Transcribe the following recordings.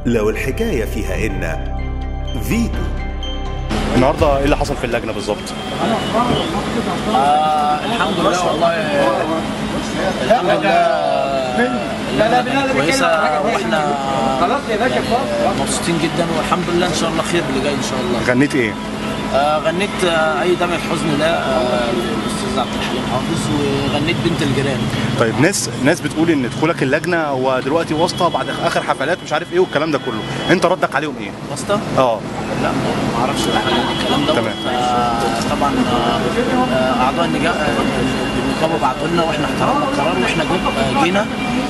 لو الحكاية فيها إن فيتو النهارده ايه اللي حصل في اللجنه بالظبط؟ آه الحمد لله والله الحمد لله اللجنة كويسة واحنا مبسوطين جدا والحمد لله ان شاء الله خير اللي جاي ان شاء الله غنيت ايه؟ آه غنيت آه اي دمع الحزن ده آه الاستاذ عبد الحليم حافظ وغنيت بنت الجيران طيب ناس ناس بتقول ان دخولك اللجنه هو دلوقتي واسطه بعد اخر حفلات مش عارف ايه والكلام ده كله انت ردك عليهم ايه؟ واسطة اه لا ما اعرفش الكلام ده تمام. آه طبعا آه، آه، اعضاء النجا- آه، النقابه بعتوا لنا واحنا احترمنا القرار واحنا جم- آه، جينا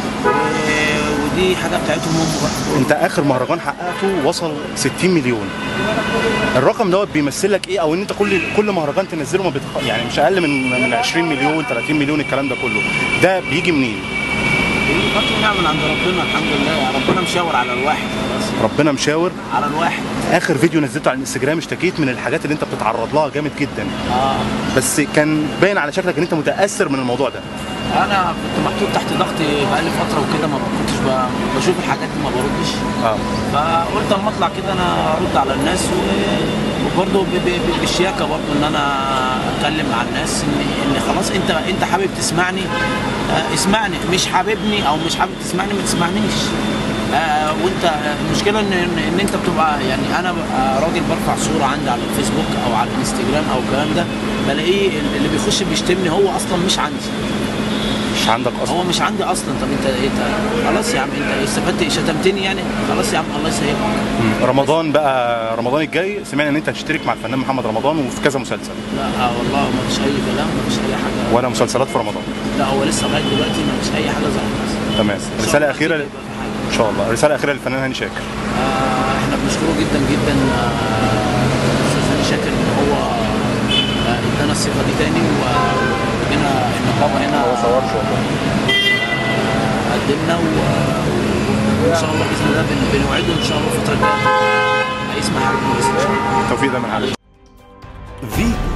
و- ودي حاجه بتاعتهم هم بقى انت اخر مهرجان حققته وصل 60 مليون الرقم دوت بيمثل لك ايه او ان انت كل كل مهرجان تنزله ما بتخ... يعني مش اقل من من 20 مليون 30 مليون الكلام ده كله ده بيجي منين؟ برضه نعمة من عند ربنا الحمد لله ربنا مشاور على الواحد خلاص ربنا مشاور على الواحد اخر فيديو نزلته على الانستجرام اشتكيت من الحاجات اللي انت بتتعرض لها جامد جدا اه بس كان باين على شكلك ان انت متاثر من الموضوع ده انا كنت محطوط تحت ضغط بقالي فتره وكده ما كنتش ب- بشوف الحاجات دي ما بردش اه فقلت اما اطلع كده انا ارد على الناس و- وبرضه ب- ب- بالشياكه برضه ان انا اتكلم مع الناس ان ان خلاص انت انت حابب تسمعني آه، اسمعني مش حاببني او مش حابب تسمعني ما تسمعنيش آه، وانت المشكله ان ان إن انت بتبقى يعني انا ببقى راجل برفع صوره عندي على الفيسبوك او على الانستجرام او الكلام ده بلاقيه اللي بيخش بيشتمني هو اصلا مش عندي مش عندك اصلا هو مش عندي اصلا طب انت انت خلاص يا عم انت استفدت إيه؟ شتمتني يعني خلاص يا عم الله يسهلك مم. رمضان بقى رمضان الجاي سمعنا ان انت هتشترك مع الفنان محمد رمضان وفي كذا مسلسل لا آه والله ما فيش اي كلام ما فيش اي حاجه ولا مسلسلات في رمضان لا هو لسه لغايه دلوقتي ما فيش اي حاجه ظهرت تمام إن شاء رساله الله اخيره أكيد ل- هيبقى في حاجة. ان شاء الله رساله اخيره للفنان هاني شاكر آه احنا بنشكره جدا جدا آه، استاذ هاني شاكر ان هو آه، ادانا الثقه دي تاني وجينا النقابه هنا ما صورش قدمنا و- وان شاء الله باذن الله بن- بنوعده ان شاء الله الفتره الجايه هيسمع حاجه كويسه ان شاء الله توفيق ده من عليك فيتو